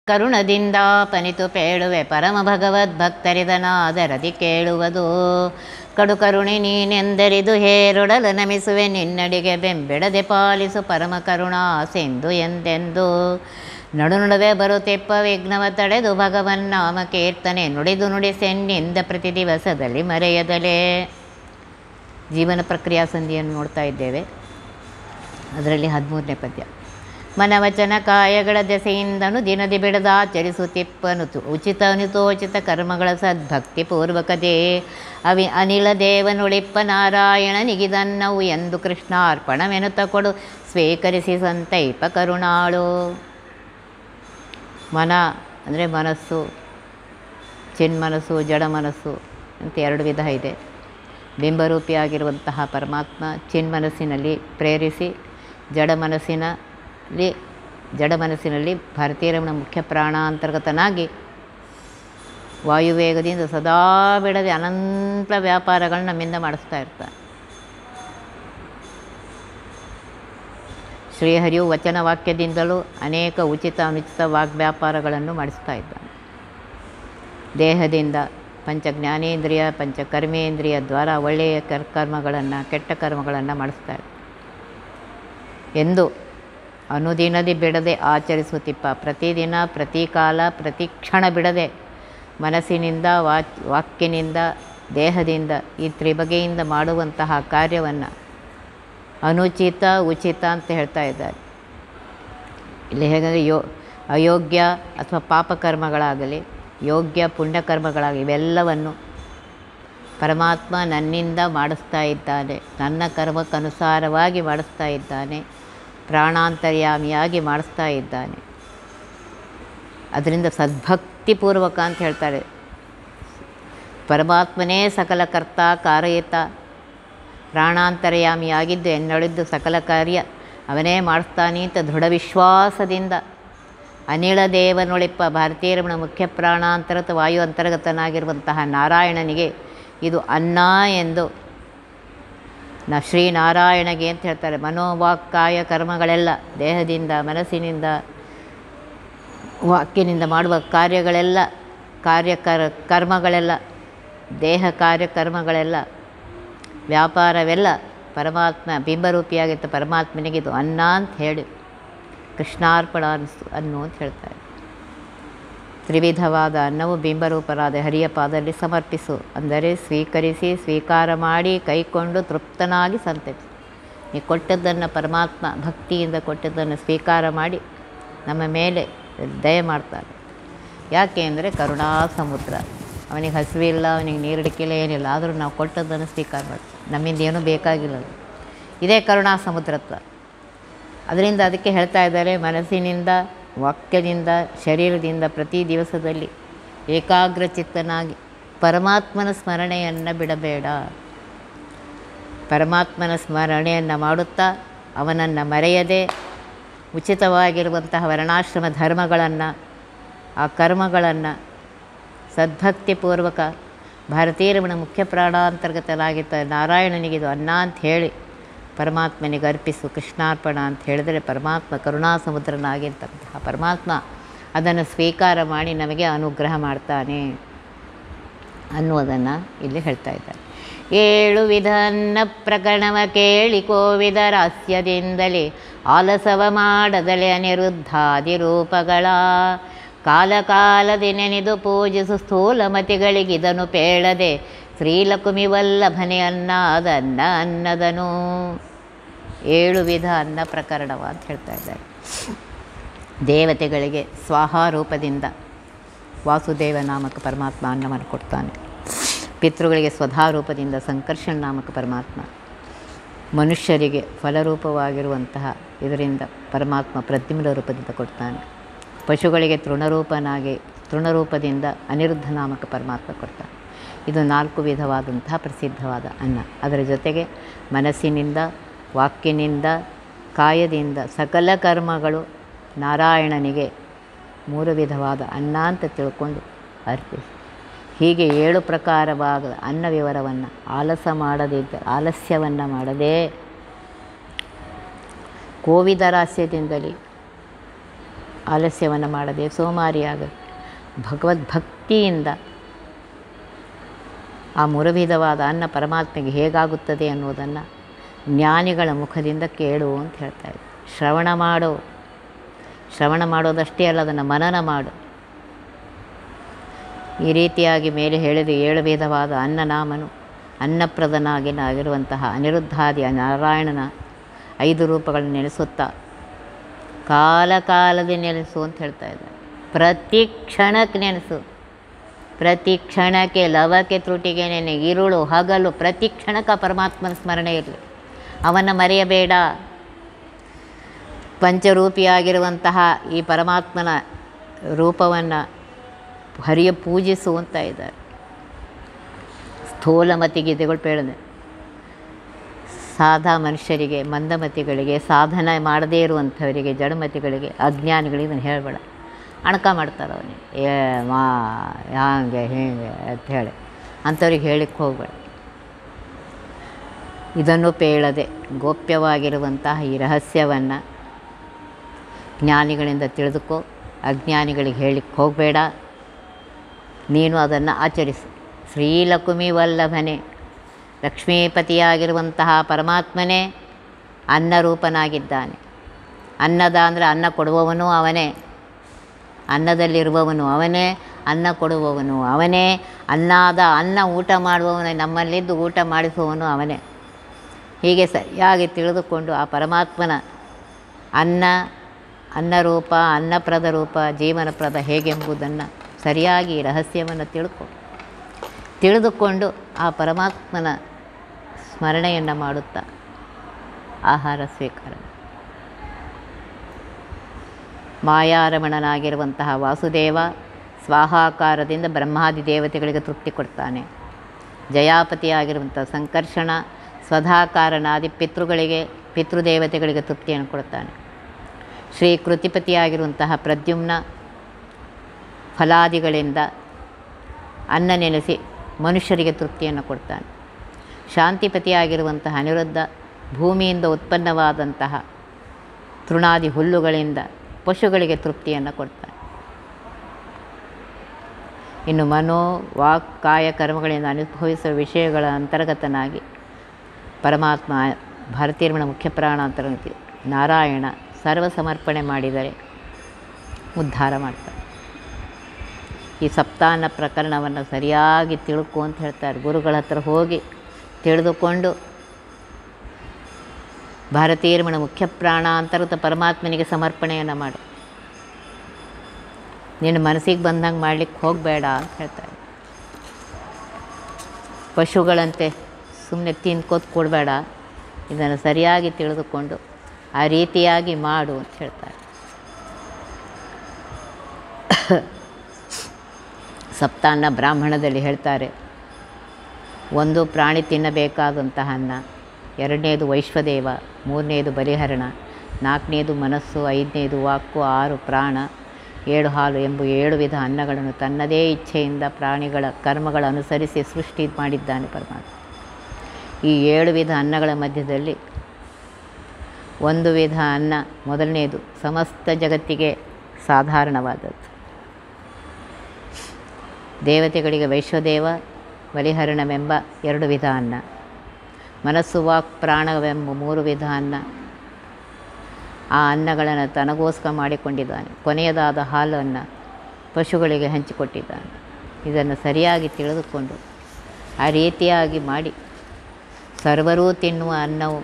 ಕರುಣದಿಂದ ಪನಿತು ಪೇಳುವೆ ಪರಮ ಭಗವದ್ಭಕ್ತರಿದನಾದರದಿ ಕೇಳುವುದು ಕಡು ಕರುಣಿ ನೀನೆಂದರಿದು ಹೇರೊಡಲು ನಮಿಸುವೆ ನಿನ್ನಡಿಗೆ ಬೆಂಬಿಡದೆ ಪಾಲಿಸು ಪರಮ ಕರುಣಾ ಸಿಂಧು ಎಂದೆಂದು ನಡು ನಡುವೆ ಬರುತ್ತಿಪ್ಪ ವಿಘ್ನವ ತಡೆದು ಭಗವನ್ನಾಮ ಕೀರ್ತನೆ ನುಡಿದು ನುಡಿಸೆನ್ನಿಂದ ಪ್ರತಿ ದಿವಸದಲ್ಲಿ ಮರೆಯದಲೇ ಜೀವನ ಪ್ರಕ್ರಿಯಾ ಸಂಧಿಯನ್ನು ನೋಡ್ತಾ ಇದ್ದೇವೆ ಅದರಲ್ಲಿ ಹದಿಮೂರನೇ ಪದ್ಯ ಮನವಚನ ಕಾಯಗಳ ದೆಸೆಯಿಂದನು ದಿನದಿ ಬಿಡದ ಆಚರಿಸುತ್ತಿಪ್ಪನು ತು- ಉಚಿತ ಅನುತೋಚಿತ ಕರ್ಮಗಳ ಸದ್ಭಕ್ತಿ ಪೂರ್ವಕತೆ ಅವಿ ಅನಿಲ ದೇವನುಳಿಪ್ಪ ನಾರಾಯಣ ನಿಗಿದನ್ನವು ಎಂದು ಕೃಷ್ಣಾರ್ಪಣವೆನುತ ಕೊಡು ಸ್ವೀಕರಿಸಿ ಸಂತೈಪ ಕರುಣಾಳು ಮನ ಅಂದರೆ ಮನಸ್ಸು ಚಿನ್ಮನಸ್ಸು ಜಡ ಮನಸ್ಸು ಅಂತ ಎರಡು ವಿಧ ಇದೆ ಬಿಂಬರೂಪಿಯಾಗಿರುವಂತಹ ಪರಮಾತ್ಮ ಚಿನ್ಮನಸ್ಸಿನಲ್ಲಿ ಪ್ರೇರಿಸಿ ಜಡ ಮನಸ್ಸಿನಲ್ಲಿ ಜಡ ಮನಸ್ಸಿನಲ್ಲಿ ಭಾರತೀಯರಮಣ ಮುಖ್ಯ ಪ್ರಾಣಾಂತರ್ಗತನಾಗಿ ವಾಯುವೇಗದಿಂದ ಸದಾ ಬಿಡದೆ ಅನಂತ ವ್ಯಾಪಾರಗಳನ್ನ ನಮ್ಮಿಂದ ಮಾಡಿಸ್ತಾ ಇರ್ತಾನೆ ಶ್ರೀಹರಿಯು ವಚನ ವಾಕ್ಯದಿಂದಲೂ ಅನೇಕ ಉಚಿತ ಅನುಚಿತ ವಾಗ್ವ್ಯಾಪಾರಗಳನ್ನು ಮಾಡಿಸ್ತಾ ಇದ್ದಾನೆ ದೇಹದಿಂದ ಪಂಚ ಜ್ಞಾನೇಂದ್ರಿಯ ಪಂಚ ಕರ್ಮೇಂದ್ರಿಯ ದ್ವಾರ ಒಳ್ಳೆಯ ಕರ್ ಕರ್ಮಗಳನ್ನು ಕೆಟ್ಟ ಕರ್ಮಗಳನ್ನು ಮಾಡಿಸ್ತಾರೆ ಎಂದು ಅನುದಿನದಿ ಬಿಡದೆ ಆಚರಿಸುತ್ತಿಪ್ಪ ಪ್ರತಿದಿನ ಪ್ರತಿ ಕಾಲ ಪ್ರತಿ ಕ್ಷಣ ಬಿಡದೆ ಮನಸ್ಸಿನಿಂದ ವಾಚ್ ವಾಕ್ಯನಿಂದ ದೇಹದಿಂದ ಈ ತ್ರಿಬಗೆಯಿಂದ ಮಾಡುವಂತಹ ಕಾರ್ಯವನ್ನು ಅನುಚಿತ ಉಚಿತ ಅಂತ ಹೇಳ್ತಾ ಇದ್ದಾರೆ ಇಲ್ಲಿ ಹೇಗೆಂದರೆ ಯೋ ಅಯೋಗ್ಯ ಅಥವಾ ಪಾಪಕರ್ಮಗಳಾಗಲಿ ಯೋಗ್ಯ ಪುಣ್ಯಕರ್ಮಗಳಾಗಲಿ ಇವೆಲ್ಲವನ್ನು ಪರಮಾತ್ಮ ನನ್ನಿಂದ ಮಾಡಿಸ್ತಾ ಇದ್ದಾನೆ ನನ್ನ ಕರ್ಮಕ್ಕನುಸಾರವಾಗಿ ಮಾಡಿಸ್ತಾ ಇದ್ದಾನೆ ಪ್ರಾಣಾಂತರ್ಯಾಮಿಯಾಗಿ ಮಾಡಿಸ್ತಾ ಇದ್ದಾನೆ ಅದರಿಂದ ಸದ್ಭಕ್ತಿಪೂರ್ವಕ ಅಂತ ಹೇಳ್ತಾರೆ ಪರಮಾತ್ಮನೇ ಸಕಲ ಕರ್ತ ಕಾರಯಿತ ಪ್ರಾಣಾಂತರ್ಯಾಮಿಯಾಗಿದ್ದು ಎನ್ನಳಿದ್ದು ಸಕಲ ಕಾರ್ಯ ಅವನೇ ಮಾಡಿಸ್ತಾನೆ ಅಂತ ದೃಢ ವಿಶ್ವಾಸದಿಂದ ಅನಿಳ ದೇವನೊಳಿಪ್ಪ ಭಾರತೀಯರಮಣ ಮುಖ್ಯ ಪ್ರಾಣಾಂತರತ ವಾಯು ಅಂತರ್ಗತನಾಗಿರುವಂತಹ ನಾರಾಯಣನಿಗೆ ಇದು ಅನ್ನ ಎಂದು ನ ಶ್ರೀನಾರಾಯಣಗೆ ಅಂತ ಹೇಳ್ತಾರೆ ಮನೋವಾಕ್ಕಾಯ ಕರ್ಮಗಳೆಲ್ಲ ದೇಹದಿಂದ ಮನಸ್ಸಿನಿಂದ ವಾಕ್ಯನಿಂದ ಮಾಡುವ ಕಾರ್ಯಗಳೆಲ್ಲ ಕಾರ್ಯ ಕರ್ ಕರ್ಮಗಳೆಲ್ಲ ದೇಹ ಕಾರ್ಯಕರ್ಮಗಳೆಲ್ಲ ವ್ಯಾಪಾರವೆಲ್ಲ ಪರಮಾತ್ಮ ಬಿಂಬರೂಪಿಯಾಗಿದ್ದ ಪರಮಾತ್ಮನಿಗೆ ಇದು ಅನ್ನ ಅಂತ ಹೇಳಿ ಕೃಷ್ಣಾರ್ಪಣ ಅನಿಸ್ತು ಅನ್ನು ಅಂತ ಹೇಳ್ತಾರೆ ತ್ರಿವಿಧವಾದ ಅನ್ನವು ಬಿಂಬರೂಪರಾದ ಹರಿಯ ಪಾದಲ್ಲಿ ಸಮರ್ಪಿಸು ಅಂದರೆ ಸ್ವೀಕರಿಸಿ ಸ್ವೀಕಾರ ಮಾಡಿ ಕೈಕೊಂಡು ತೃಪ್ತನಾಗಿ ಸಂತೈಸು ನೀ ಕೊಟ್ಟದ್ದನ್ನು ಪರಮಾತ್ಮ ಭಕ್ತಿಯಿಂದ ಕೊಟ್ಟದ್ದನ್ನು ಸ್ವೀಕಾರ ಮಾಡಿ ನಮ್ಮ ಮೇಲೆ ದಯ ಮಾಡ್ತಾನೆ ಯಾಕೆ ಅಂದರೆ ಕರುಣಾ ಸಮುದ್ರ ಅವನಿಗೆ ಹಸಿವಿಲ್ಲ ಅವನಿಗೆ ನೀರಿಡಿಕಿಲ್ಲ ಏನಿಲ್ಲ ಆದರೂ ನಾವು ಕೊಟ್ಟದ್ದನ್ನು ಸ್ವೀಕಾರ ಮಾಡ್ತೀವಿ ನಮ್ಮಿಂದ ಏನೂ ಬೇಕಾಗಿಲ್ಲ ಇದೇ ಕರುಣಾ ಸಮುದ್ರತ್ವ ಅದರಿಂದ ಅದಕ್ಕೆ ಹೇಳ್ತಾ ಇದ್ದಾರೆ ಮನಸ್ಸಿನಿಂದ ವಾಕ್ಯದಿಂದ ಶರೀರದಿಂದ ಪ್ರತಿ ದಿವಸದಲ್ಲಿ ಏಕಾಗ್ರ ಚಿತ್ತನಾಗಿ ಪರಮಾತ್ಮನ ಸ್ಮರಣೆಯನ್ನು ಬಿಡಬೇಡ ಪರಮಾತ್ಮನ ಸ್ಮರಣೆಯನ್ನು ಮಾಡುತ್ತಾ ಅವನನ್ನು ಮರೆಯದೆ ಉಚಿತವಾಗಿರುವಂತಹ ವರ್ಣಾಶ್ರಮ ಧರ್ಮಗಳನ್ನು ಆ ಕರ್ಮಗಳನ್ನು ಸದ್ಭಕ್ತಿಪೂರ್ವಕ ಭಾರತೀಯರಮಣ ಮುಖ್ಯ ಪ್ರಾಣಾಂತರ್ಗತನಾಗಿದ್ದ ನಾರಾಯಣನಿಗೆ ಇದು ಅನ್ನ ಅಂತ ಹೇಳಿ ಪರಮಾತ್ಮನಿಗೆ ಅರ್ಪಿಸು ಕೃಷ್ಣಾರ್ಪಣ ಅಂತ ಹೇಳಿದರೆ ಪರಮಾತ್ಮ ಕರುಣಾ ಸಮುದ್ರನಾಗಿರ್ತಕ್ಕಂತಹ ಪರಮಾತ್ಮ ಅದನ್ನು ಸ್ವೀಕಾರ ಮಾಡಿ ನಮಗೆ ಅನುಗ್ರಹ ಮಾಡ್ತಾನೆ ಅನ್ನುವುದನ್ನು ಇಲ್ಲಿ ಹೇಳ್ತಾ ಇದ್ದಾರೆ ಏಳು ವಿಧ ಅನ್ನ ಪ್ರಕರಣವ ಕೇಳಿ ಕೋವಿದ ರಾಸ್ಯದಿಂದಲೇ ಆಲಸವ ಮಾಡದಲೆ ಅನಿರುದ್ಧಾದಿ ರೂಪಗಳ ಕಾಲ ಕಾಲದಿ ನೆನೆದು ಪೂಜಿಸು ಸ್ಥೂಲಮತಿಗಳಿಗಿದನು ಪೇಳದೆ ಶ್ರೀಲಕುಮಿ ವಲ್ಲಭನೆ ಅನ್ನ ಅದನ್ನ ಅನ್ನದನು ಏಳು ವಿಧ ಅನ್ನ ಪ್ರಕರಣವ ಅಂತ ಹೇಳ್ತಾ ಇದ್ದಾರೆ ದೇವತೆಗಳಿಗೆ ಸ್ವಾಹ ರೂಪದಿಂದ ವಾಸುದೇವ ನಾಮಕ ಪರಮಾತ್ಮ ಅನ್ನವನ್ನು ಕೊಡ್ತಾನೆ ಪಿತೃಗಳಿಗೆ ಸ್ವಧಾ ರೂಪದಿಂದ ಸಂಕರ್ಷಣ ನಾಮಕ ಪರಮಾತ್ಮ ಮನುಷ್ಯರಿಗೆ ಫಲರೂಪವಾಗಿರುವಂತಹ ಇದರಿಂದ ಪರಮಾತ್ಮ ಪ್ರದ್ಯುಮ್ನ ರೂಪದಿಂದ ಕೊಡ್ತಾನೆ ಪಶುಗಳಿಗೆ ತೃಣರೂಪನಾಗಿ ತೃಣರೂಪದಿಂದ ಅನಿರುದ್ಧ ನಾಮಕ ಪರಮಾತ್ಮ ಕೊಡ್ತಾನೆ ಇದು ನಾಲ್ಕು ವಿಧವಾದಂತಹ ಪ್ರಸಿದ್ಧವಾದ ಅನ್ನ ಅದರ ಜೊತೆಗೆ ಮನಸ್ಸಿನಿಂದ ವಾಕ್ಯನಿಂದ ಕಾಯದಿಂದ ಸಕಲ ಕರ್ಮಗಳು ನಾರಾಯಣನಿಗೆ ಮೂರು ವಿಧವಾದ ಅನ್ನ ಅಂತ ತಿಳ್ಕೊಂಡು ಅರ್ಪಿಸಿ ಹೀಗೆ ಏಳು ಪ್ರಕಾರವಾದ ಅನ್ನ ವಿವರವನ್ನು ಆಲಸ ಮಾಡದಿದ್ದ ಆಲಸ್ಯವನ್ನು ಮಾಡದೇ ಕೋವಿದರಾಸ್ಯದಿಂದಲೇ ಆಲಸ್ಯವನ್ನು ಮಾಡದೆ ಸೋಮಾರಿಯಾಗ ಭಗವದ್ಭಕ್ತಿಯಿಂದ ಆ ಮುರವಿಧವಾದ ಅನ್ನ ಪರಮಾತ್ಮೆಗೆ ಹೇಗಾಗುತ್ತದೆ ಅನ್ನೋದನ್ನು ಜ್ಞಾನಿಗಳ ಮುಖದಿಂದ ಕೇಳು ಅಂತ ಹೇಳ್ತಾ ಇದ್ದೆ ಶ್ರವಣ ಮಾಡು ಶ್ರವಣ ಮಾಡೋದಷ್ಟೇ ಅಲ್ಲ ಅದನ್ನು ಮನನ ಮಾಡು ಈ ರೀತಿಯಾಗಿ ಮೇಲೆ ಹೇಳಿದ ಏಳು ವಿಧವಾದ ಅನ್ನನಾಮನು ಅನ್ನಪ್ರದನಾಗಿನಾಗಿರುವಂತಹ ಅನಿರುದ್ಧಾದಿ ನಾರಾಯಣನ ಐದು ರೂಪಗಳನ್ನು ನೆನೆಸುತ್ತಾ ಕಾಲ ಕಾಲದ ನೆನೆಸು ಅಂತ ಹೇಳ್ತಾ ಇದ್ದಾರೆ ಪ್ರತಿ ಕ್ಷಣಕ್ಕೆ ನೆನೆಸು ಪ್ರತಿ ಕ್ಷಣಕ್ಕೆ ಲವಕ್ಕೆ ತ್ರುಟಿಗೆ ನೆನೆ ಇರುಳು ಹಗಲು ಪ್ರತಿ ಕ್ಷಣಕ್ಕೆ ಆ ಪರಮಾತ್ಮನ ಸ್ಮರಣೆ ಇರಲಿ ಅವನ ಮರೆಯಬೇಡ ಪಂಚರೂಪಿಯಾಗಿರುವಂತಹ ಈ ಪರಮಾತ್ಮನ ರೂಪವನ್ನು ಹರಿಯ ಪೂಜಿಸು ಅಂತ ಇದ್ದಾರೆ ಸ್ಥೂಲಮತಿಗೆ ಇದಗಳು ಹೇಳಿದೆ ಸಾಧಾ ಮನುಷ್ಯರಿಗೆ ಮಂದಮತಿಗಳಿಗೆ ಸಾಧನೆ ಮಾಡದೇ ಇರುವಂಥವರಿಗೆ ಜಡಮತಿಗಳಿಗೆ ಅಜ್ಞಾನಿಗಳಿಗೆ ಇದನ್ನು ಹೇಳಬೇಡ ಅಣಕ ಮಾಡ್ತಾರೆ ಅವನಿಗೆ ಏ ಮಾ ಹಂಗೆ ಹೀಗೆ ಅಂತ ಹೇಳಿ ಅಂಥವ್ರಿಗೆ ಹೇಳಿಕ್ಕೆ ಹೋಗಬೇಡ ಇದನ್ನು ಪೇಳದೆ ಗೋಪ್ಯವಾಗಿರುವಂತಹ ಈ ರಹಸ್ಯವನ್ನು ಜ್ಞಾನಿಗಳಿಂದ ತಿಳಿದುಕೋ ಅಜ್ಞಾನಿಗಳಿಗೆ ಹೇಳಿಕ್ಕೆ ಹೋಗಬೇಡ ನೀನು ಅದನ್ನು ಆಚರಿಸು ಶ್ರೀಲಕುಮಿ ವಲ್ಲಭನೆ ಲಕ್ಷ್ಮೀಪತಿಯಾಗಿರುವಂತಹ ಪರಮಾತ್ಮನೇ ಅನ್ನರೂಪನಾಗಿದ್ದಾನೆ ಅನ್ನದ ಅಂದರೆ ಅನ್ನ ಕೊಡುವವನು ಅವನೇ ಅನ್ನದಲ್ಲಿರುವವನು ಅವನೇ ಅನ್ನ ಕೊಡುವವನು ಅವನೇ ಅನ್ನದ ಅನ್ನ ಊಟ ಮಾಡುವವನೇ ನಮ್ಮಲ್ಲಿದ್ದು ಊಟ ಮಾಡಿಸುವವನು ಅವನೇ ಹೀಗೆ ಸರಿಯಾಗಿ ತಿಳಿದುಕೊಂಡು ಆ ಪರಮಾತ್ಮನ ಅನ್ನ ಅನ್ನರೂಪ ಅನ್ನಪ್ರದ ರೂಪ ಜೀವನಪ್ರದ ಹೇಗೆಂಬುದನ್ನು ಸರಿಯಾಗಿ ರಹಸ್ಯವನ್ನು ತಿಳ್ಕೊ ತಿಳಿದುಕೊಂಡು ಆ ಪರಮಾತ್ಮನ ಸ್ಮರಣೆಯನ್ನು ಮಾಡುತ್ತಾ ಆಹಾರ ಸ್ವೀಕಾರ ಮಾಯಾರಮಣನಾಗಿರುವಂತಹ ವಾಸುದೇವ ಸ್ವಾಹಾಕಾರದಿಂದ ಬ್ರಹ್ಮಾದಿ ದೇವತೆಗಳಿಗೆ ತೃಪ್ತಿ ಕೊಡ್ತಾನೆ ಜಯಾಪತಿಯಾಗಿರುವಂಥ ಸಂಕರ್ಷಣ ಸ್ವಧಾಕಾರನಾದಿ ಪಿತೃಗಳಿಗೆ ಪಿತೃದೇವತೆಗಳಿಗೆ ತೃಪ್ತಿಯನ್ನು ಕೊಡ್ತಾನೆ ಶ್ರೀ ಕೃತಿಪತಿಯಾಗಿರುವಂತಹ ಪ್ರದ್ಯುಮ್ನ ಫಲಾದಿಗಳಿಂದ ಅನ್ನ ನೆನೆಸಿ ಮನುಷ್ಯರಿಗೆ ತೃಪ್ತಿಯನ್ನು ಕೊಡ್ತಾನೆ ಶಾಂತಿಪತಿಯಾಗಿರುವಂತಹ ಅನಿರುದ್ಧ ಭೂಮಿಯಿಂದ ಉತ್ಪನ್ನವಾದಂತಹ ತೃಣಾದಿ ಹುಲ್ಲುಗಳಿಂದ ಪಶುಗಳಿಗೆ ತೃಪ್ತಿಯನ್ನು ಕೊಡ್ತಾನೆ ಇನ್ನು ಮನೋ ವಾಕ್ ಕಾಯ ಕರ್ಮಗಳಿಂದ ಅನುಭವಿಸುವ ವಿಷಯಗಳ ಅಂತರ್ಗತನಾಗಿ ಪರಮಾತ್ಮ ಭಾರತೀಯರಮಣ ಮುಖ್ಯ ಪ್ರಾಣ ಅಂತರ್ಗತ ನಾರಾಯಣ ಸರ್ವ ಸಮರ್ಪಣೆ ಮಾಡಿದರೆ ಉದ್ಧಾರ ಮಾಡ್ತಾರೆ ಈ ಸಪ್ತಾನ ಪ್ರಕರಣವನ್ನು ಸರಿಯಾಗಿ ತಿಳ್ಕೊ ಅಂತ ಹೇಳ್ತಾರೆ ಗುರುಗಳ ಹತ್ರ ಹೋಗಿ ತಿಳಿದುಕೊಂಡು ಭಾರತೀಯರಮಣ ಮುಖ್ಯ ಪ್ರಾಣ ಅಂತರ್ಗತ ಪರಮಾತ್ಮನಿಗೆ ಸಮರ್ಪಣೆಯನ್ನು ಮಾಡು ನಿನ್ನ ಮನಸ್ಸಿಗೆ ಬಂದಂಗೆ ಮಾಡಲಿಕ್ಕೆ ಹೋಗಬೇಡ ಅಂತ ಹೇಳ್ತಾರೆ ಪಶುಗಳಂತೆ ಸುಮ್ಮನೆ ತಿನ್ಕೋತ್ ಕೊಡಬೇಡ ಇದನ್ನು ಸರಿಯಾಗಿ ತಿಳಿದುಕೊಂಡು ಆ ರೀತಿಯಾಗಿ ಮಾಡು ಅಂತ ಹೇಳ್ತಾರೆ ಸಪ್ತಾನ್ನ ಬ್ರಾಹ್ಮಣದಲ್ಲಿ ಹೇಳ್ತಾರೆ ಒಂದು ಪ್ರಾಣಿ ತಿನ್ನಬೇಕಾದಂತಹ ಅನ್ನ ಎರಡನೇದು ವೈಶ್ವದೇವ ಮೂರನೇದು ಬಲಿಹರಣ ನಾಲ್ಕನೇದು ಮನಸ್ಸು ಐದನೇದು ವಾಕು ಆರು ಪ್ರಾಣ ಏಳು ಹಾಲು ಎಂಬ ಏಳು ವಿಧ ಅನ್ನಗಳನ್ನು ತನ್ನದೇ ಇಚ್ಛೆಯಿಂದ ಪ್ರಾಣಿಗಳ ಕರ್ಮಗಳ ಅನುಸರಿಸಿ ಸೃಷ್ಟಿ ಮಾಡಿದ್ದಾನೆ ಪರಮಾತ್ಮ ಈ ಏಳು ವಿಧ ಅನ್ನಗಳ ಮಧ್ಯದಲ್ಲಿ ಒಂದು ವಿಧ ಅನ್ನ ಮೊದಲನೇದು ಸಮಸ್ತ ಜಗತ್ತಿಗೆ ಸಾಧಾರಣವಾದದ್ದು ದೇವತೆಗಳಿಗೆ ವೈಶ್ವದೇವ ಬಲಿಹರಣವೆಂಬ ಎರಡು ವಿಧ ಅನ್ನ ಮನಸ್ಸು ವಾಕ್ ಪ್ರಾಣವೆಂಬ ಮೂರು ವಿಧ ಅನ್ನ ಆ ಅನ್ನಗಳನ್ನು ತನಗೋಸ್ಕರ ಮಾಡಿಕೊಂಡಿದ್ದಾನೆ ಕೊನೆಯದಾದ ಹಾಲನ್ನು ಪಶುಗಳಿಗೆ ಹಂಚಿಕೊಟ್ಟಿದ್ದಾನೆ ಇದನ್ನು ಸರಿಯಾಗಿ ತಿಳಿದುಕೊಂಡು ಆ ರೀತಿಯಾಗಿ ಮಾಡಿ ಸರ್ವರೂ ತಿನ್ನುವ ಅನ್ನವು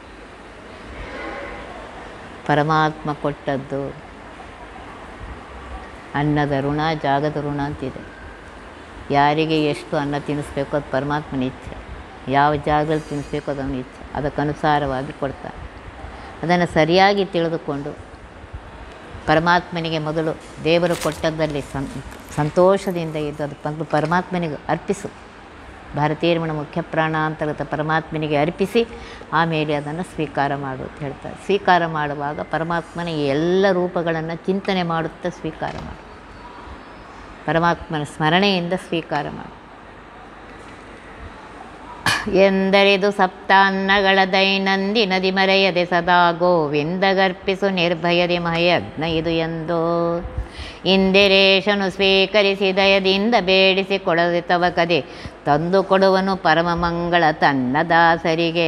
ಪರಮಾತ್ಮ ಕೊಟ್ಟದ್ದು ಅನ್ನದ ಋಣ ಜಾಗದ ಋಣ ಅಂತಿದೆ ಯಾರಿಗೆ ಎಷ್ಟು ಅನ್ನ ತಿನ್ನಿಸ್ಬೇಕು ಅದು ಪರಮಾತ್ಮನ ಇಚ್ಛೆ ಯಾವ ಜಾಗದಲ್ಲಿ ತಿನ್ನಿಸ್ಬೇಕು ಅದನ್ನು ಇಚ್ಛೆ ಅದಕ್ಕನುಸಾರವಾಗಿ ಕೊಡ್ತಾನೆ ಅದನ್ನು ಸರಿಯಾಗಿ ತಿಳಿದುಕೊಂಡು ಪರಮಾತ್ಮನಿಗೆ ಮೊದಲು ದೇವರು ಕೊಟ್ಟದ್ದಲ್ಲಿ ಸಂ ಸಂತೋಷದಿಂದ ಇದ್ದು ಅದು ಬಂದು ಪರಮಾತ್ಮನಿಗೆ ಅರ್ಪಿಸು ಭಾರತೀಯರಮಣ ಮುಖ್ಯ ಪ್ರಾಣ ಅಂತರ್ಗತ ಪರಮಾತ್ಮನಿಗೆ ಅರ್ಪಿಸಿ ಆಮೇಲೆ ಅದನ್ನು ಸ್ವೀಕಾರ ಮಾಡು ಅಂತ ಹೇಳ್ತಾರೆ ಸ್ವೀಕಾರ ಮಾಡುವಾಗ ಪರಮಾತ್ಮನ ಈ ಎಲ್ಲ ರೂಪಗಳನ್ನು ಚಿಂತನೆ ಮಾಡುತ್ತಾ ಸ್ವೀಕಾರ ಮಾಡು ಪರಮಾತ್ಮನ ಸ್ಮರಣೆಯಿಂದ ಸ್ವೀಕಾರ ಮಾಡು ಎಂದರಿದು ಸಪ್ತಾನ್ನಗಳ ದೈನಂದಿನದಿ ಮರೆಯದೆ ಸದಾ ಗೋವಿಂದಗರ್ಪಿಸು ನಿರ್ಭಯದಿ ಮಹಯಜ್ಞ ಇದು ಎಂದು ಇಂದಿರೇಶನು ಸ್ವೀಕರಿಸಿ ದಯದಿಂದ ಬೇಡಿಸಿ ಕೊಡದೆ ತವ ಕದೆ ತಂದು ಕೊಡುವನು ಪರಮ ಮಂಗಳ ತನ್ನ ದಾಸರಿಗೆ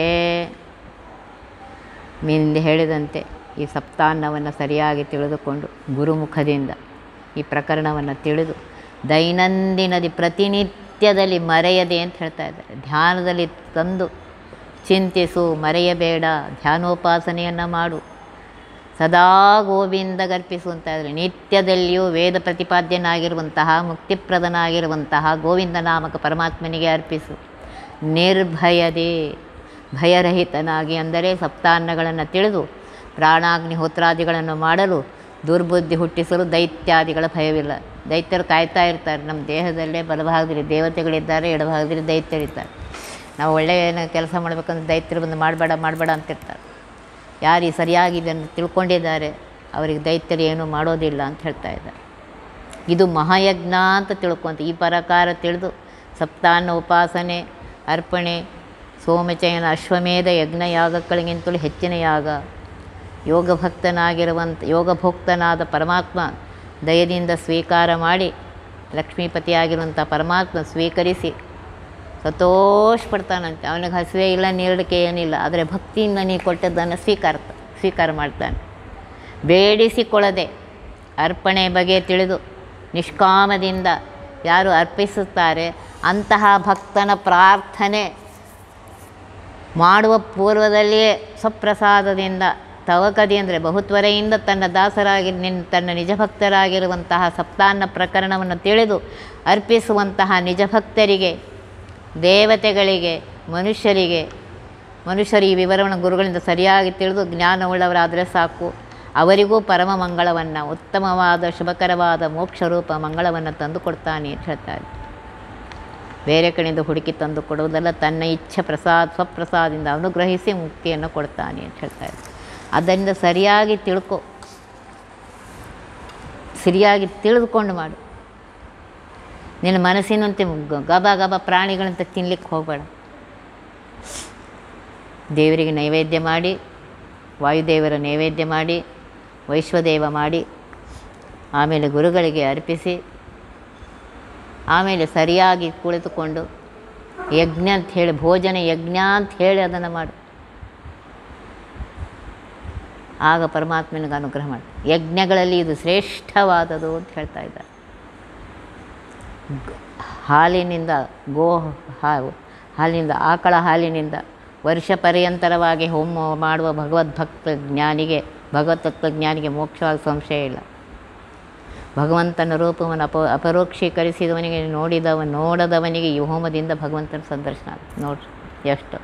ಮಿಂದೆ ಹೇಳಿದಂತೆ ಈ ಸಪ್ತಾನ್ನವನ್ನು ಸರಿಯಾಗಿ ತಿಳಿದುಕೊಂಡು ಗುರುಮುಖದಿಂದ ಈ ಪ್ರಕರಣವನ್ನು ತಿಳಿದು ದೈನಂದಿನದಿ ಪ್ರತಿನಿತ್ಯದಲ್ಲಿ ಮರೆಯದೆ ಅಂತ ಹೇಳ್ತಾ ಇದ್ದಾರೆ ಧ್ಯಾನದಲ್ಲಿ ತಂದು ಚಿಂತಿಸು ಮರೆಯಬೇಡ ಧ್ಯಾನೋಪಾಸನೆಯನ್ನು ಮಾಡು ಸದಾ ಗೋವಿಂದ ಗರ್ಪಿಸು ಅಂತ ಇದ್ದಾರೆ ನಿತ್ಯದಲ್ಲಿಯೂ ವೇದ ಪ್ರತಿಪಾದ್ಯನಾಗಿರುವಂತಹ ಮುಕ್ತಿಪ್ರದನಾಗಿರುವಂತಹ ಗೋವಿಂದ ನಾಮಕ ಪರಮಾತ್ಮನಿಗೆ ಅರ್ಪಿಸು ನಿರ್ಭಯದೇ ಭಯರಹಿತನಾಗಿ ಅಂದರೆ ಸಪ್ತಾನ್ನಗಳನ್ನು ತಿಳಿದು ಪ್ರಾಣಾಗ್ನಿಹೋತ್ರಾದಿಗಳನ್ನು ಮಾಡಲು ದುರ್ಬುದ್ಧಿ ಹುಟ್ಟಿಸಲು ದೈತ್ಯಾದಿಗಳ ಭಯವಿಲ್ಲ ದೈತ್ಯರು ಕಾಯ್ತಾ ಇರ್ತಾರೆ ನಮ್ಮ ದೇಹದಲ್ಲೇ ಬಲಭಾಗದಲ್ಲಿ ದೇವತೆಗಳಿದ್ದಾರೆ ಎಡಭಾಗದಲ್ಲಿ ದೈತ್ಯರಿದ್ದಾರೆ ನಾವು ಒಳ್ಳೆಯ ಏನೋ ಕೆಲಸ ಮಾಡಬೇಕಂದ್ರೆ ದೈತ್ಯರು ಬಂದು ಮಾಡಬೇಡ ಮಾಡಬೇಡ ಅಂತಿರ್ತಾರೆ ಯಾರು ಈ ಸರಿಯಾಗಿ ಇದನ್ನು ತಿಳ್ಕೊಂಡಿದ್ದಾರೆ ಅವರಿಗೆ ದೈತ್ಯರು ಏನೂ ಮಾಡೋದಿಲ್ಲ ಅಂತ ಹೇಳ್ತಾ ಇದ್ದಾರೆ ಇದು ಮಹಾಯಜ್ಞ ಅಂತ ತಿಳ್ಕೊಂತ ಈ ಪ್ರಕಾರ ತಿಳಿದು ಸಪ್ತಾನ್ನ ಉಪಾಸನೆ ಅರ್ಪಣೆ ಸೋಮಚಯನ ಅಶ್ವಮೇಧ ಯಜ್ಞ ಯಾಗಗಳಿಗಿಂತಲೂ ಹೆಚ್ಚಿನ ಯಾಗ ಯೋಗ ಭಕ್ತನಾಗಿರುವಂಥ ಯೋಗಭೋಕ್ತನಾದ ಪರಮಾತ್ಮ ದಯದಿಂದ ಸ್ವೀಕಾರ ಮಾಡಿ ಲಕ್ಷ್ಮೀಪತಿಯಾಗಿರುವಂಥ ಪರಮಾತ್ಮ ಸ್ವೀಕರಿಸಿ ಸಂತೋಷ ಪಡ್ತಾನಂತೆ ಅವನಿಗೆ ಹಸಿವೆ ಇಲ್ಲ ನೀಡಲಿಕ್ಕೆ ಏನಿಲ್ಲ ಆದರೆ ಭಕ್ತಿಯಿಂದ ನೀ ಕೊಟ್ಟದ್ದನ್ನು ಸ್ವೀಕಾರ ಸ್ವೀಕಾರ ಮಾಡ್ತಾನೆ ಬೇಡಿಸಿಕೊಳ್ಳದೆ ಅರ್ಪಣೆ ಬಗ್ಗೆ ತಿಳಿದು ನಿಷ್ಕಾಮದಿಂದ ಯಾರು ಅರ್ಪಿಸುತ್ತಾರೆ ಅಂತಹ ಭಕ್ತನ ಪ್ರಾರ್ಥನೆ ಮಾಡುವ ಪೂರ್ವದಲ್ಲಿಯೇ ಸ್ವಪ್ರಸಾದದಿಂದ ತವಕದಿ ಅಂದರೆ ಬಹುತ್ವರೆಯಿಂದ ತನ್ನ ದಾಸರಾಗಿ ನಿನ್ ತನ್ನ ನಿಜಭಕ್ತರಾಗಿರುವಂತಹ ಸಪ್ತಾನ್ನ ಪ್ರಕರಣವನ್ನು ತಿಳಿದು ಅರ್ಪಿಸುವಂತಹ ನಿಜಭಕ್ತರಿಗೆ ದೇವತೆಗಳಿಗೆ ಮನುಷ್ಯರಿಗೆ ಮನುಷ್ಯರು ಈ ವಿವರವನ್ನು ಗುರುಗಳಿಂದ ಸರಿಯಾಗಿ ತಿಳಿದು ಜ್ಞಾನವುಳ್ಳವರಾದರೆ ಸಾಕು ಅವರಿಗೂ ಪರಮ ಮಂಗಳವನ್ನು ಉತ್ತಮವಾದ ಶುಭಕರವಾದ ಮೋಕ್ಷರೂಪ ಮಂಗಳವನ್ನು ತಂದು ಕೊಡ್ತಾನೆ ಅಂತ ಹೇಳ್ತಾರೆ ಬೇರೆ ಕಡೆಯಿಂದ ಹುಡುಕಿ ತಂದು ಕೊಡುವುದಲ್ಲ ತನ್ನ ಇಚ್ಛೆ ಪ್ರಸಾದ ಸ್ವಪ್ರಸಾದದಿಂದ ಅನುಗ್ರಹಿಸಿ ಮುಕ್ತಿಯನ್ನು ಕೊಡ್ತಾನೆ ಅಂತ ಹೇಳ್ತಾರೆ ಅದರಿಂದ ಸರಿಯಾಗಿ ತಿಳ್ಕೊ ಸರಿಯಾಗಿ ತಿಳಿದುಕೊಂಡು ಮಾಡು ನಿನ್ನ ಮನಸ್ಸಿನಂತೆ ಗ- ಗಬ ಗಬ ಪ್ರಾಣಿಗಳಂತ ತಿನ್ಲಿಕ್ಕೆ ಹೋಗಬೇಡ ದೇವರಿಗೆ ನೈವೇದ್ಯ ಮಾಡಿ ವಾಯುದೇವರ ನೈವೇದ್ಯ ಮಾಡಿ ವೈಶ್ವದೇವ ಮಾಡಿ ಆಮೇಲೆ ಗುರುಗಳಿಗೆ ಅರ್ಪಿಸಿ ಆಮೇಲೆ ಸರಿಯಾಗಿ ಕುಳಿತುಕೊಂಡು ಯಜ್ಞ ಅಂತ ಹೇಳಿ ಭೋಜನ ಯಜ್ಞ ಅಂತ ಹೇಳಿ ಅದನ್ನು ಮಾಡು ಆಗ ಪರಮಾತ್ಮನಿಗೆ ಅನುಗ್ರಹ ಮಾಡಿ ಯಜ್ಞಗಳಲ್ಲಿ ಇದು ಶ್ರೇಷ್ಠವಾದದು ಅಂತ ಹೇಳ್ತಾ ಇದ್ದಾರೆ ಗ- ಹಾಲಿನಿಂದ ಗೋ ಹಾವು ಹಾಲಿನಿಂದ ಆಕಳ ಹಾಲಿನಿಂದ ವರ್ಷ ಪರ್ಯಂತರವಾಗಿ ಹೋಮ ಮಾಡುವ ಭಗವದ್ಭಕ್ತ ಜ್ಞಾನಿಗೆ ಭಗವತ್ ತತ್ವಜ್ಞಾನಿಗೆ ಮೋಕ್ಷವಾಗಿ ಸಂಶಯ ಇಲ್ಲ ಭಗವಂತನ ರೂಪವನ್ನು ಅಪ ಅಪರೋಕ್ಷೀಕರಿಸಿದವನಿಗೆ ನೋಡಿದವ ನೋಡದವನಿಗೆ ಈ ಹೋಮದಿಂದ ಭಗವಂತನ ಸಂದರ್ಶನ ಆಗುತ್ತೆ ನೋಡ್ರಿ ಎಷ್ಟು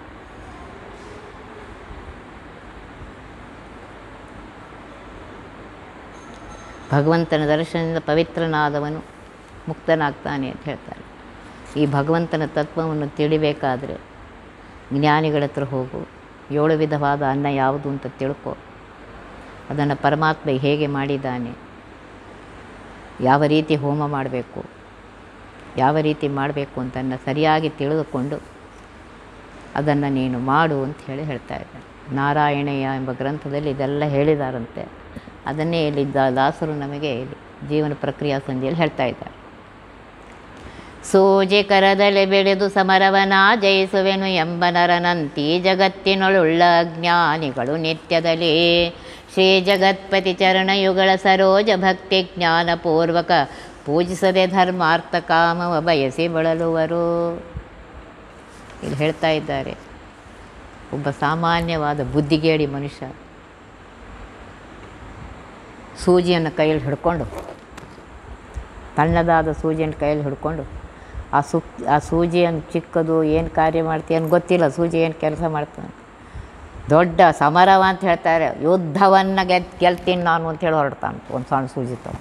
ಭಗವಂತನ ದರ್ಶನದಿಂದ ಪವಿತ್ರನಾದವನು ಮುಕ್ತನಾಗ್ತಾನೆ ಅಂತ ಹೇಳ್ತಾರೆ ಈ ಭಗವಂತನ ತತ್ವವನ್ನು ತಿಳಿಬೇಕಾದರೆ ಜ್ಞಾನಿಗಳ ಹತ್ರ ಹೋಗು ಏಳು ವಿಧವಾದ ಅನ್ನ ಯಾವುದು ಅಂತ ತಿಳ್ಕೊ ಅದನ್ನು ಪರಮಾತ್ಮ ಹೇಗೆ ಮಾಡಿದ್ದಾನೆ ಯಾವ ರೀತಿ ಹೋಮ ಮಾಡಬೇಕು ಯಾವ ರೀತಿ ಮಾಡಬೇಕು ಅಂತನ್ನು ಸರಿಯಾಗಿ ತಿಳಿದುಕೊಂಡು ಅದನ್ನು ನೀನು ಮಾಡು ಅಂತ ಹೇಳಿ ಹೇಳ್ತಾ ಇದ್ದಾರೆ ನಾರಾಯಣಯ್ಯ ಎಂಬ ಗ್ರಂಥದಲ್ಲಿ ಇದೆಲ್ಲ ಹೇಳಿದಾರಂತೆ ಅದನ್ನೇ ಇಲ್ಲಿ ದಾ- ದಾಸರು ನಮಗೆ ಇಲ್ಲಿ ಜೀವನ ಪ್ರಕ್ರಿಯಾ ಸಂಧಿಯಲ್ಲಿ ಹೇಳ್ತಾ ಇದ್ದಾರೆ ಸೂಜಿ ಕರದಲ್ಲಿ ಬೆಳೆದು ಸಮರವನ ಜಯಿಸುವೆನು ಎಂಬ ನರನಂತಿ ಜಗತ್ತಿನೊಳುಳ್ಳ ಜ್ಞಾನಿಗಳು ನಿತ್ಯದಲ್ಲಿ ಶ್ರೀ ಜಗತ್ಪತಿ ಚರಣಯುಗಳ ಸರೋಜ ಭಕ್ತಿ ಜ್ಞಾನಪೂರ್ವಕ ಪೂಜಿಸದೆ ಧರ್ಮಾರ್ಥ ಕಾಮವ ಬಯಸಿ ಬಳಲುವರು ಇಲ್ಲಿ ಹೇಳ್ತಾ ಇದ್ದಾರೆ ಒಬ್ಬ ಸಾಮಾನ್ಯವಾದ ಬುದ್ಧಿಗೇಡಿ ಮನುಷ್ಯ ಸೂಜಿಯನ್ನು ಕೈಯಲ್ಲಿ ಹಿಡ್ಕೊಂಡು ತಣ್ಣದಾದ ಸೂಜಿಯನ್ನು ಕೈಯಲ್ಲಿ ಹಿಡ್ಕೊಂಡು ಆ ಸು ಆ ಸೂಜಿಯನ್ನು ಚಿಕ್ಕದು ಏನು ಕಾರ್ಯ ಮಾಡ್ತೀಯ ಅಂತ ಗೊತ್ತಿಲ್ಲ ಸೂಜಿ ಏನು ಕೆಲಸ ಮಾಡ್ತಾನೆ ದೊಡ್ಡ ಸಮರವ ಅಂತ ಹೇಳ್ತಾರೆ ಯುದ್ಧವನ್ನು ಗೆದ್ ಗೆಲ್ತೀನಿ ನಾನು ಅಂತೇಳಿ ಹೊರಡ್ತಾನೆ ಒಂದು ಸಣ್ಣ ಸೂಜಿ ತಗೊಂಡು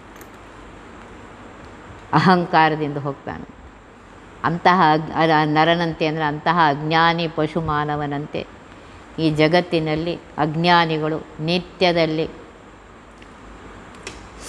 ಅಹಂಕಾರದಿಂದ ಹೋಗ್ತಾನೆ ಅಂತಹ ಅಗ್- ಅರ- ನರನಂತೆ ಅಂದರೆ ಅಂತಹ ಅಜ್ಞಾನಿ ಪಶು ಮಾನವನಂತೆ ಈ ಜಗತ್ತಿನಲ್ಲಿ ಅಜ್ಞಾನಿಗಳು ನಿತ್ಯದಲ್ಲಿ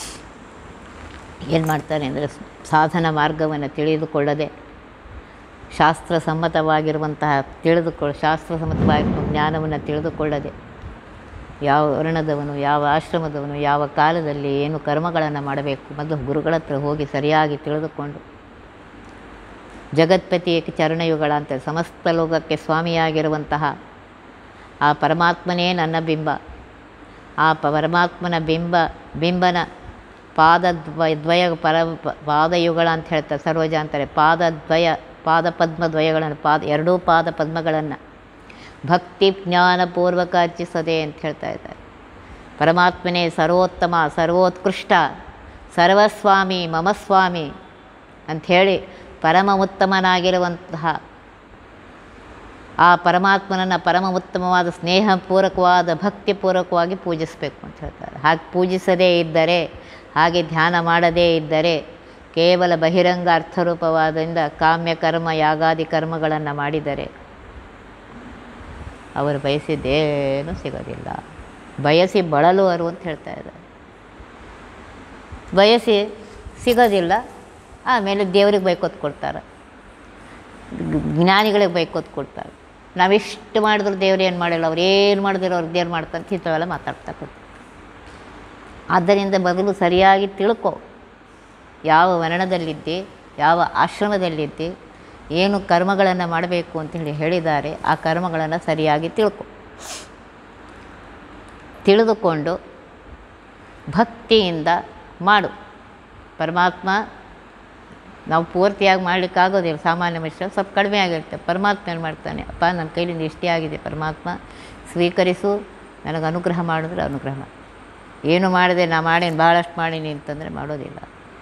ಏನು ಮಾಡ್ತಾರೆ ಅಂದರೆ ಸಾಧನ ಮಾರ್ಗವನ್ನು ತಿಳಿದುಕೊಳ್ಳದೆ ಶಾಸ್ತ್ರಸಮ್ಮತವಾಗಿರುವಂತಹ ತಿಳಿದುಕೊಳ್ಳ ಶಾಸ್ತ್ರಸಮ್ಮತವಾಗಿರುವ ಜ್ಞಾನವನ್ನು ತಿಳಿದುಕೊಳ್ಳದೆ ಯಾವ ವರ್ಣದವನು ಯಾವ ಆಶ್ರಮದವನು ಯಾವ ಕಾಲದಲ್ಲಿ ಏನು ಕರ್ಮಗಳನ್ನು ಮಾಡಬೇಕು ಮೊದಲು ಗುರುಗಳ ಹತ್ರ ಹೋಗಿ ಸರಿಯಾಗಿ ತಿಳಿದುಕೊಂಡು ಜಗತ್ಪತಿ ಚರಣಯುಗಳ ಅಂತ ಸಮಸ್ತ ಲೋಕಕ್ಕೆ ಸ್ವಾಮಿಯಾಗಿರುವಂತಹ ಆ ಪರಮಾತ್ಮನೇ ನನ್ನ ಬಿಂಬ ಆ ಪರಮಾತ್ಮನ ಬಿಂಬ ಬಿಂಬನ ಪಾದದ್ವಯ ದ್ವಯ ಪರ ಪಾದಯುಗಳ ಅಂತ ಹೇಳ್ತಾರೆ ಸರ್ವಜ ಅಂತಾರೆ ಪಾದದ್ವಯ ಪಾದ ಪದ್ಮದ್ವಯಗಳನ್ನು ಪಾದ ಎರಡೂ ಪಾದ ಪದ್ಮಗಳನ್ನು ಭಕ್ತಿ ಜ್ಞಾನಪೂರ್ವಕ ಅರ್ಚಿಸದೆ ಅಂತ ಹೇಳ್ತಾ ಇದ್ದಾರೆ ಪರಮಾತ್ಮನೇ ಸರ್ವೋತ್ತಮ ಸರ್ವೋತ್ಕೃಷ್ಟ ಸರ್ವಸ್ವಾಮಿ ಮಮ ಸ್ವಾಮಿ ಅಂಥೇಳಿ ಪರಮ ಉತ್ತಮನಾಗಿರುವಂತಹ ಆ ಪರಮಾತ್ಮನನ್ನು ಪರಮ ಉತ್ತಮವಾದ ಸ್ನೇಹಪೂರ್ವಕವಾದ ಭಕ್ತಿಪೂರ್ವಕವಾಗಿ ಪೂಜಿಸಬೇಕು ಅಂತ ಹೇಳ್ತಾರೆ ಹಾಗೆ ಪೂಜಿಸದೇ ಇದ್ದರೆ ಹಾಗೆ ಧ್ಯಾನ ಮಾಡದೇ ಇದ್ದರೆ ಕೇವಲ ಬಹಿರಂಗ ಅರ್ಥರೂಪವಾದಿಂದ ಕಾಮ್ಯ ಕರ್ಮ ಯಾಗಾದಿ ಕರ್ಮಗಳನ್ನು ಮಾಡಿದರೆ ಅವರು ಬಯಸಿದ್ದೇನೂ ಸಿಗೋದಿಲ್ಲ ಬಯಸಿ ಬಳಲುವರು ಅಂತ ಹೇಳ್ತಾ ಇದ್ದಾರೆ ಬಯಸಿ ಸಿಗೋದಿಲ್ಲ ಆಮೇಲೆ ದೇವ್ರಿಗೆ ಬೈಕೋತ್ ಕೊಡ್ತಾರೆ ಜ್ಞಾನಿಗಳಿಗೆ ಬೈಕೋತ್ ಕೊಡ್ತಾರೆ ನಾವೆಷ್ಟು ಮಾಡಿದ್ರು ದೇವ್ರು ಏನು ಮಾಡಿಲ್ಲ ಅವ್ರು ಏನು ಮಾಡಿದ್ರು ಅವ್ರು ದೇವ್ರು ಮಾಡ್ತಾರೆ ಇಂಥವೆಲ್ಲ ಮಾತಾಡ್ತಾ ಕೂತು ಆದ್ದರಿಂದ ಮೊದಲು ಸರಿಯಾಗಿ ತಿಳ್ಕೊ ಯಾವ ವರ್ಣದಲ್ಲಿದ್ದೆ ಯಾವ ಆಶ್ರಮದಲ್ಲಿದ್ದೆ ಏನು ಕರ್ಮಗಳನ್ನು ಮಾಡಬೇಕು ಅಂತ ಹೇಳಿ ಹೇಳಿದ್ದಾರೆ ಆ ಕರ್ಮಗಳನ್ನು ಸರಿಯಾಗಿ ತಿಳ್ಕೊ ತಿಳಿದುಕೊಂಡು ಭಕ್ತಿಯಿಂದ ಮಾಡು ಪರಮಾತ್ಮ ನಾವು ಪೂರ್ತಿಯಾಗಿ ಮಾಡಲಿಕ್ಕಾಗೋದಿಲ್ಲ ಸಾಮಾನ್ಯ ಮನುಷ್ಯ ಸ್ವಲ್ಪ ಕಡಿಮೆ ಆಗಿರುತ್ತೆ ಪರಮಾತ್ಮ ಏನು ಮಾಡ್ತಾನೆ ಅಪ್ಪ ನನ್ನ ಕೈಲಿಂದ ಇಷ್ಟೇ ಆಗಿದೆ ಪರಮಾತ್ಮ ಸ್ವೀಕರಿಸು ನನಗೆ ಅನುಗ್ರಹ ಮಾಡಿದ್ರೆ ಅನುಗ್ರಹ ಮಾಡು ಏನು ಮಾಡಿದೆ ನಾ ಮಾಡೀನಿ ಭಾಳಷ್ಟು ಮಾಡೀನಿ ಅಂತಂದರೆ ಮಾಡೋದಿಲ್ಲ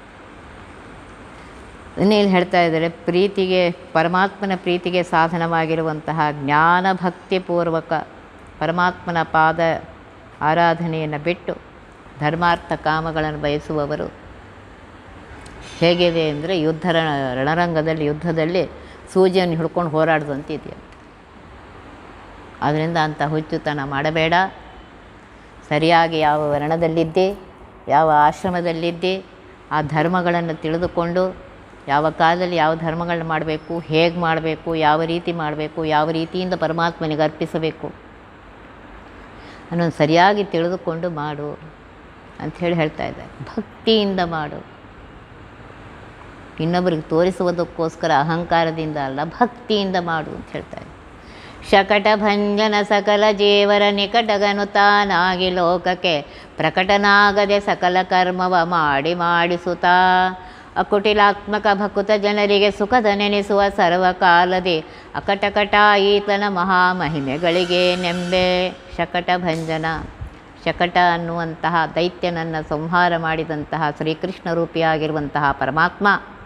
ಇನ್ನೇನು ಹೇಳ್ತಾ ಇದ್ದಾರೆ ಪ್ರೀತಿಗೆ ಪರಮಾತ್ಮನ ಪ್ರೀತಿಗೆ ಸಾಧನವಾಗಿರುವಂತಹ ಜ್ಞಾನ ಭಕ್ತಿಪೂರ್ವಕ ಪರಮಾತ್ಮನ ಪಾದ ಆರಾಧನೆಯನ್ನು ಬಿಟ್ಟು ಧರ್ಮಾರ್ಥ ಕಾಮಗಳನ್ನು ಬಯಸುವವರು ಹೇಗಿದೆ ಅಂದರೆ ಯುದ್ಧ ರಣ ರಣರಂಗದಲ್ಲಿ ಯುದ್ಧದಲ್ಲಿ ಸೂಜಿಯನ್ನು ಹಿಡ್ಕೊಂಡು ಹೋರಾಡ್ದಂತಿದೆಯಾ ಆದ್ದರಿಂದ ಅಂಥ ಹುಚ್ಚುತನ ಮಾಡಬೇಡ ಸರಿಯಾಗಿ ಯಾವ ವರ್ಣದಲ್ಲಿದ್ದೆ ಯಾವ ಆಶ್ರಮದಲ್ಲಿದ್ದೆ ಆ ಧರ್ಮಗಳನ್ನು ತಿಳಿದುಕೊಂಡು ಯಾವ ಕಾಲದಲ್ಲಿ ಯಾವ ಧರ್ಮಗಳನ್ನ ಮಾಡಬೇಕು ಹೇಗೆ ಮಾಡಬೇಕು ಯಾವ ರೀತಿ ಮಾಡಬೇಕು ಯಾವ ರೀತಿಯಿಂದ ಪರಮಾತ್ಮನಿಗೆ ಅರ್ಪಿಸಬೇಕು ಅನ್ನೋದು ಸರಿಯಾಗಿ ತಿಳಿದುಕೊಂಡು ಮಾಡು ಅಂಥೇಳಿ ಹೇಳ್ತಾ ಇದ್ದಾರೆ ಭಕ್ತಿಯಿಂದ ಮಾಡು ಇನ್ನೊಬ್ಬರಿಗೆ ತೋರಿಸುವುದಕ್ಕೋಸ್ಕರ ಅಹಂಕಾರದಿಂದ ಅಲ್ಲ ಭಕ್ತಿಯಿಂದ ಮಾಡು ಅಂತ ಹೇಳ್ತಾರೆ ಶಕಟ ಭಂಜನ ಸಕಲ ಜೇವರ ನಿಕಟಗನು ತಾನಾಗಿ ಲೋಕಕ್ಕೆ ಪ್ರಕಟನಾಗದೆ ಸಕಲ ಕರ್ಮವ ಮಾಡಿ ಮಾಡಿಸುತ್ತಾ ಅಕುಟಿಲಾತ್ಮಕ ಭಕುತ ಜನರಿಗೆ ಸುಖದ ನೆನೆಸುವ ಸರ್ವಕಾಲದಿ ಅಕಟಕಟ ಈತನ ಮಹಾಮಹಿಮೆಗಳಿಗೆ ನೆಂಬೆ ಶಕಟ ಭಂಜನ ಶಕಟ ಅನ್ನುವಂತಹ ದೈತ್ಯನನ್ನು ಸಂಹಾರ ಮಾಡಿದಂತಹ ಶ್ರೀಕೃಷ್ಣ ರೂಪಿಯಾಗಿರುವಂತಹ ಪರಮಾತ್ಮ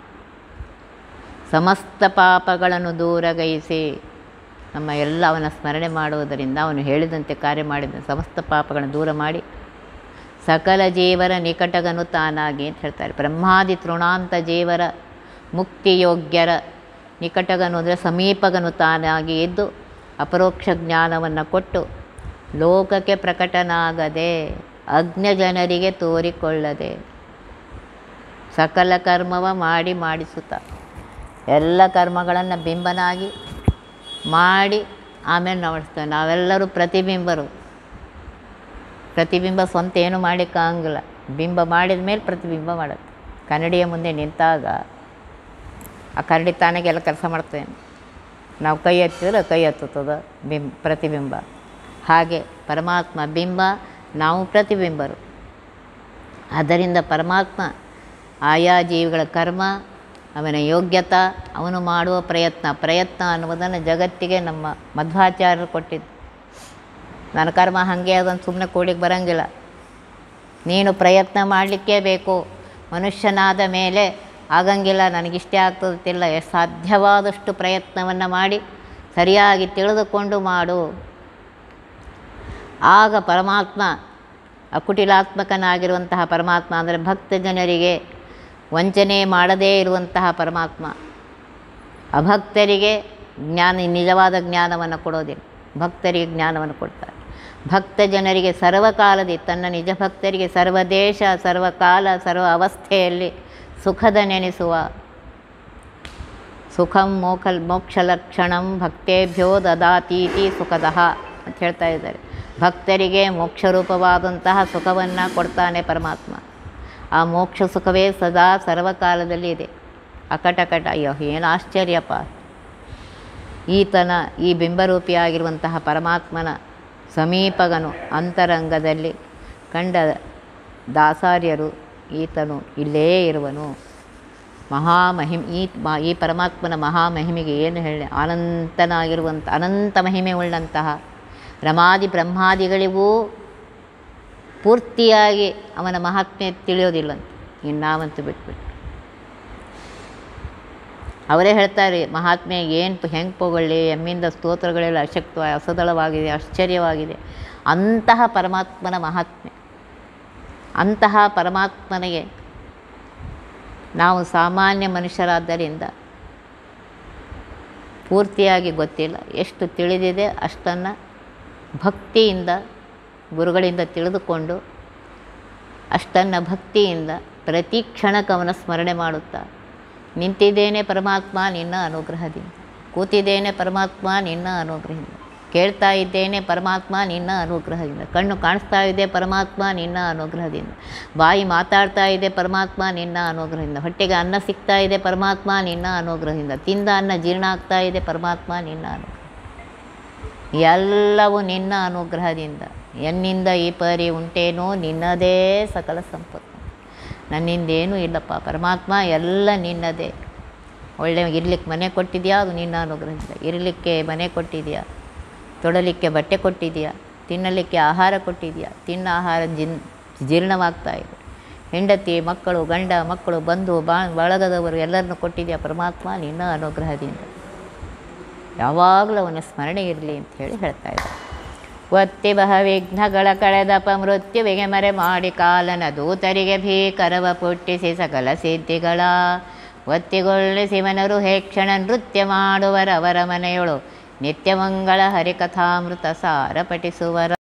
ಸಮಸ್ತ ಪಾಪಗಳನ್ನು ದೂರಗೈಸಿ ನಮ್ಮ ಎಲ್ಲ ಅವನ ಸ್ಮರಣೆ ಮಾಡುವುದರಿಂದ ಅವನು ಹೇಳಿದಂತೆ ಕಾರ್ಯ ಮಾಡಿದ ಸಮಸ್ತ ಪಾಪಗಳನ್ನು ದೂರ ಮಾಡಿ ಸಕಲ ಜೀವರ ನಿಕಟಗನು ತಾನಾಗಿ ಅಂತ ಹೇಳ್ತಾರೆ ಬ್ರಹ್ಮಾದಿ ತೃಣಾಂತ ಜೀವರ ಮುಕ್ತಿಯೋಗ್ಯರ ನಿಕಟಗನು ಅಂದರೆ ಸಮೀಪಗನು ತಾನಾಗಿ ಇದ್ದು ಅಪರೋಕ್ಷ ಜ್ಞಾನವನ್ನು ಕೊಟ್ಟು ಲೋಕಕ್ಕೆ ಪ್ರಕಟನಾಗದೆ ಅಜ್ಞ ಜನರಿಗೆ ತೋರಿಕೊಳ್ಳದೆ ಸಕಲ ಕರ್ಮವ ಮಾಡಿ ಮಾಡಿಸುತ್ತ ಎಲ್ಲ ಕರ್ಮಗಳನ್ನು ಬಿಂಬನಾಗಿ ಮಾಡಿ ಆಮೇಲೆ ನೋಡಿಸ್ತೇವೆ ನಾವೆಲ್ಲರೂ ಪ್ರತಿಬಿಂಬರು ಪ್ರತಿಬಿಂಬ ಸ್ವಂತ ಏನು ಮಾಡಲಿಕ್ಕಾಗಂಗಿಲ್ಲ ಬಿಂಬ ಮಾಡಿದ ಮೇಲೆ ಪ್ರತಿಬಿಂಬ ಮಾಡುತ್ತೆ ಕನ್ನಡಿಯ ಮುಂದೆ ನಿಂತಾಗ ಆ ಕನ್ನಡಿ ತಾನಾಗೆ ಎಲ್ಲ ಕೆಲಸ ಮಾಡ್ತೇನೆ ನಾವು ಕೈ ಎತ್ತಿದ್ರೆ ಕೈ ಎತ್ತುತ್ತದ ಬಿಂಬ ಪ್ರತಿಬಿಂಬ ಹಾಗೆ ಪರಮಾತ್ಮ ಬಿಂಬ ನಾವು ಪ್ರತಿಬಿಂಬರು ಆದ್ದರಿಂದ ಪರಮಾತ್ಮ ಆಯಾ ಜೀವಿಗಳ ಕರ್ಮ ಅವನ ಯೋಗ್ಯತಾ ಅವನು ಮಾಡುವ ಪ್ರಯತ್ನ ಪ್ರಯತ್ನ ಅನ್ನುವುದನ್ನು ಜಗತ್ತಿಗೆ ನಮ್ಮ ಮಧ್ವಾಚಾರ್ಯರು ಕೊಟ್ಟಿದ್ದು ನನ್ನ ಕರ್ಮ ಹಾಗೆ ಅದನ್ನು ಸುಮ್ಮನೆ ಕೂಡಿಗೆ ಬರೋಂಗಿಲ್ಲ ನೀನು ಪ್ರಯತ್ನ ಮಾಡಲಿಕ್ಕೇ ಬೇಕು ಮನುಷ್ಯನಾದ ಮೇಲೆ ಆಗಂಗಿಲ್ಲ ನನಗಿಷ್ಟೇ ಆಗ್ತದಿಲ್ಲ ಎಷ್ಟು ಸಾಧ್ಯವಾದಷ್ಟು ಪ್ರಯತ್ನವನ್ನು ಮಾಡಿ ಸರಿಯಾಗಿ ತಿಳಿದುಕೊಂಡು ಮಾಡು ಆಗ ಪರಮಾತ್ಮ ಅಕುಟಿಲಾತ್ಮಕನಾಗಿರುವಂತಹ ಪರಮಾತ್ಮ ಅಂದರೆ ಭಕ್ತ ಜನರಿಗೆ ವಂಚನೆ ಮಾಡದೇ ಇರುವಂತಹ ಪರಮಾತ್ಮ ಅಭಕ್ತರಿಗೆ ಜ್ಞಾನ ನಿಜವಾದ ಜ್ಞಾನವನ್ನು ಕೊಡೋದಿಲ್ಲ ಭಕ್ತರಿಗೆ ಜ್ಞಾನವನ್ನು ಕೊಡ್ತಾರೆ ಭಕ್ತ ಜನರಿಗೆ ಸರ್ವಕಾಲದಿ ತನ್ನ ನಿಜ ಭಕ್ತರಿಗೆ ಸರ್ವದೇಶ ಸರ್ವಕಾಲ ಸರ್ವ ಅವಸ್ಥೆಯಲ್ಲಿ ಸುಖದ ನೆನೆಸುವ ಸುಖಂ ಮೋಖಲ್ ಮೋಕ್ಷಲಕ್ಷಣಂ ಭಕ್ತೇಭ್ಯೋ ದದಾತೀತಿ ಸುಖದಃ ಅಂತ ಹೇಳ್ತಾ ಇದ್ದಾರೆ ಭಕ್ತರಿಗೆ ಮೋಕ್ಷರೂಪವಾದಂತಹ ಸುಖವನ್ನು ಕೊಡ್ತಾನೆ ಪರಮಾತ್ಮ ಆ ಮೋಕ್ಷ ಸುಖವೇ ಸದಾ ಸರ್ವಕಾಲದಲ್ಲಿ ಇದೆ ಅಕಟಕಟ ಅಯ್ಯೋ ಏನು ಆಶ್ಚರ್ಯಪ್ಪ ಈತನ ಈ ಬಿಂಬರೂಪಿಯಾಗಿರುವಂತಹ ಪರಮಾತ್ಮನ ಸಮೀಪಗನು ಅಂತರಂಗದಲ್ಲಿ ಕಂಡ ದಾಸಾರ್ಯರು ಈತನು ಇಲ್ಲೇ ಇರುವನು ಮಹಾಮಹಿಮ್ ಈ ಮ- ಈ ಪರಮಾತ್ಮನ ಮಹಾಮಹಿಮೆಗೆ ಏನು ಹೇಳಿ ಅನಂತನಾಗಿರುವಂಥ ಅನಂತ ಮಹಿಮೆ ಉಳ್ಳಂತಹ ರಮಾದಿ ಬ್ರಹ್ಮಾದಿಗಳಿಗೂ ಪೂರ್ತಿಯಾಗಿ ಅವನ ಮಹಾತ್ಮೆ ತಿಳಿಯೋದಿಲ್ಲಂತೆ ಇನ್ನಾವಂತೂ ಬಿಟ್ಬಿಟ್ಟು ಅವರೇ ಹೇಳ್ತಾರೆ ಮಹಾತ್ಮೆ ಏನು ಹೆಂಗೆ ಪೊಗಳ್ಳಿ ಎಮ್ಮಿಂದ ಸ್ತೋತ್ರಗಳೆಲ್ಲ ಅಶಕ್ತ ಅಸದಳವಾಗಿದೆ ಆಶ್ಚರ್ಯವಾಗಿದೆ ಅಂತಹ ಪರಮಾತ್ಮನ ಮಹಾತ್ಮೆ ಅಂತಹ ಪರಮಾತ್ಮನಿಗೆ ನಾವು ಸಾಮಾನ್ಯ ಮನುಷ್ಯರಾದ್ದರಿಂದ ಪೂರ್ತಿಯಾಗಿ ಗೊತ್ತಿಲ್ಲ ಎಷ್ಟು ತಿಳಿದಿದೆ ಅಷ್ಟನ್ನು ಭಕ್ತಿಯಿಂದ ಗುರುಗಳಿಂದ ತಿಳಿದುಕೊಂಡು ಅಷ್ಟನ್ನು ಭಕ್ತಿಯಿಂದ ಪ್ರತಿ ಕ್ಷಣಕ್ಕೆ ಅವನ ಸ್ಮರಣೆ ಮಾಡುತ್ತಾ ನಿಂತಿದ್ದೇನೆ ಪರಮಾತ್ಮ ನಿನ್ನ ಅನುಗ್ರಹದಿಂದ ಕೂತಿದ್ದೇನೆ ಪರಮಾತ್ಮ ನಿನ್ನ ಅನುಗ್ರಹದಿಂದ ಕೇಳ್ತಾ ಇದ್ದೇನೆ ಪರಮಾತ್ಮ ನಿನ್ನ ಅನುಗ್ರಹದಿಂದ ಕಣ್ಣು ಕಾಣಿಸ್ತಾ ಇದೆ ಪರಮಾತ್ಮ ನಿನ್ನ ಅನುಗ್ರಹದಿಂದ ಬಾಯಿ ಮಾತಾಡ್ತಾ ಇದೆ ಪರಮಾತ್ಮ ನಿನ್ನ ಅನುಗ್ರಹದಿಂದ ಹೊಟ್ಟೆಗೆ ಅನ್ನ ಸಿಗ್ತಾ ಇದೆ ಪರಮಾತ್ಮ ನಿನ್ನ ಅನುಗ್ರಹದಿಂದ ತಿಂದ ಅನ್ನ ಜೀರ್ಣ ಆಗ್ತಾ ಇದೆ ಪರಮಾತ್ಮ ನಿನ್ನ ಅನುಗ್ರಹ ಎಲ್ಲವೂ ನಿನ್ನ ಅನುಗ್ರಹದಿಂದ ಎನ್ನಿಂದ ಈ ಪರಿ ಉಂಟೇನೋ ನಿನ್ನದೇ ಸಕಲ ಸಂಪತ್ತು ನನ್ನಿಂದೇನೂ ಇಲ್ಲಪ್ಪ ಪರಮಾತ್ಮ ಎಲ್ಲ ನಿನ್ನದೇ ಒಳ್ಳೆ ಇರ್ಲಿಕ್ಕೆ ಮನೆ ಕೊಟ್ಟಿದೆಯಾ ಅದು ನಿನ್ನ ಅನುಗ್ರಹದಿಂದ ಇರಲಿಕ್ಕೆ ಮನೆ ಕೊಟ್ಟಿದೆಯಾ ತೊಡಲಿಕ್ಕೆ ಬಟ್ಟೆ ಕೊಟ್ಟಿದೆಯಾ ತಿನ್ನಲಿಕ್ಕೆ ಆಹಾರ ಕೊಟ್ಟಿದೆಯಾ ತಿನ್ನ ಆಹಾರ ಜಿನ್ ಜೀರ್ಣವಾಗ್ತಾ ಇದೆ ಹೆಂಡತಿ ಮಕ್ಕಳು ಗಂಡ ಮಕ್ಕಳು ಬಂಧು ಬಾ ಬಳಗದವರು ಎಲ್ಲರನ್ನು ಕೊಟ್ಟಿದೆಯಾ ಪರಮಾತ್ಮ ನಿನ್ನ ಅನುಗ್ರಹದಿಂದ ಯಾವಾಗಲೂ ಅವನ ಸ್ಮರಣೆ ಇರಲಿ ಅಂತ ಹೇಳಿ ಹೇಳ್ತಾ ಇದ್ದಾರೆ ಒತ್ತಿ ಬಹ ವಿಘ್ನಗಳ ಕಳೆದಪ ಮೃತ್ಯುವಿಗೆ ಮರೆ ಮಾಡಿ ಕಾಲನ ದೂತರಿಗೆ ಭೀಕರವ ಪುಟ್ಟಿಸಿ ಸಕಲ ಸಿದ್ಧಿಗಳ ಒತ್ತಿಗೊಳ್ಳಿಸಿ ಮನರು ಹೇಕ್ಷಣ ನೃತ್ಯ ಮಾಡುವರವರ ಮನೆಯೊಳು ನಿತ್ಯಮಂಗಳ ಹರಿಕಥಾಮೃತ ಸಾರ ಪಠಿಸುವರ